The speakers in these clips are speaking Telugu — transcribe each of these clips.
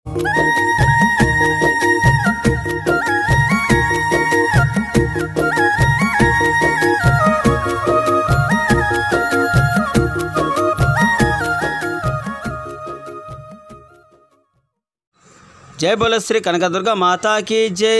జై బోల శ్రీ కనకదుర్గ మాతాకి జై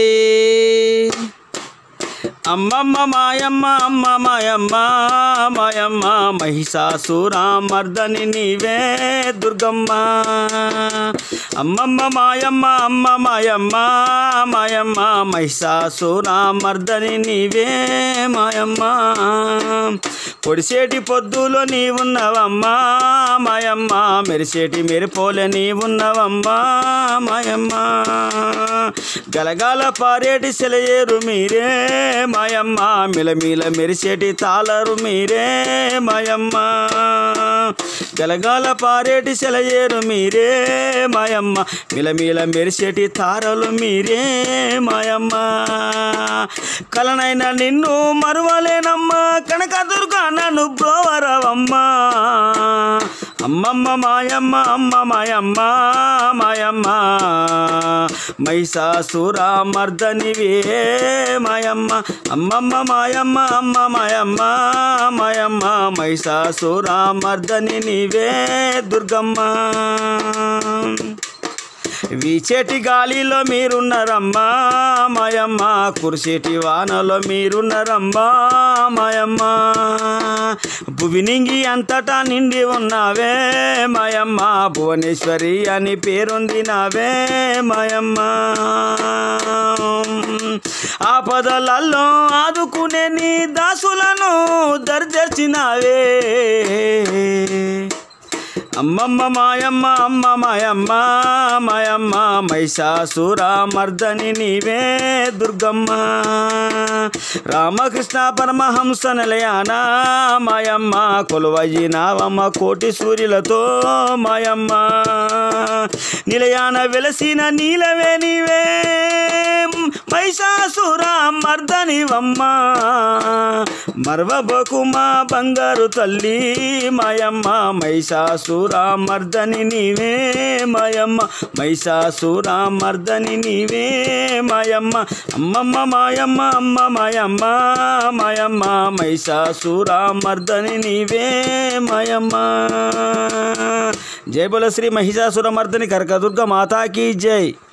అమ్మమ్మ మాయమ్మ అమ్మ మాయమ్మ మాయమ్మ మహిషాసురామర్దని నీవే దుర్గమ్మ అమ్మమ్మ మాయమ్మ అమ్మ మాయమ్మ మాయమ్మ మహిషాసురామర్దని నీవే మాయమ్మ పొడిసేటి పొద్దులో నీవున్నవమ్మా మాయమ్మ మెరిసేటి మెరిపోలే నీవున్నవమ్మా మాయమ్మ గలగాల పారేటి సెలయేరు మీరే మాయమ్మ మిలమిల మెరిసేటి తాళరు మీరే మాయమ్మ గలగాల పారేటి సెలయేరు మీరే మాయమ్మ మిలమిల మెరిసేటి తారలు మీరే మాయమ్మ కలనైనా నిన్ను మరువలేనమ్మా కనకదుర్గా నన్ను బ్రోవరవమ్మా అమ్మమ్మ మాయమ్మ అమ్మ మాయమ్మ మాయమ్మ మైసాసురా మర్దనివే మాయమ్మ అమ్మమ్మ మాయమ్మ అమ్మ మాయమ్మ మాయమ్మ మైసాసురా మర్దని నీవే దుర్గమ్మ వీచేటి గాలిలో మీరున్నారమ్మా మాయమ్మ కురిసేటి వానలో మీరున్నారమ్మా మాయమ్మ భువినింగి అంతటా నిండి ఉన్నావే మాయమ్మ భువనేశ్వరి అని పేరుంది నావే మాయమ్మ ఆపదలల్లో ఆదుకునే నీ దాసులను దర్జర్చినావే అమ్మమ్మ మాయమ్మ అమ్మ మాయమ్మ మాయమ్మ మైషాసురా మర్దని నీవే దుర్గమ్మ రామకృష్ణ పరమహంస నిలయాన మాయమ్మ కొలువయ్యినావమ్మ కోటి సూర్యులతో మాయమ్మ నిలయాన వెలసిన నీలవే నీవే మైషాసురా మర్దనివమ్మ మర్వబకుమా బంగారు తల్లి మాయమ్మ మైషాసురా మర్దని నీవే మాయమ్మ మైషాసురా మర్దని నీవే మాయమ్మ అమ్మమ్మ మాయమ్మ అమ్మ మాయమ్మ మాయమ్మ మైషాసురా మర్దని నీవే మాయమ్మ జై బోల శ్రీ మహిషాసుర మర్దని కనకదుర్గ మాతాకి జై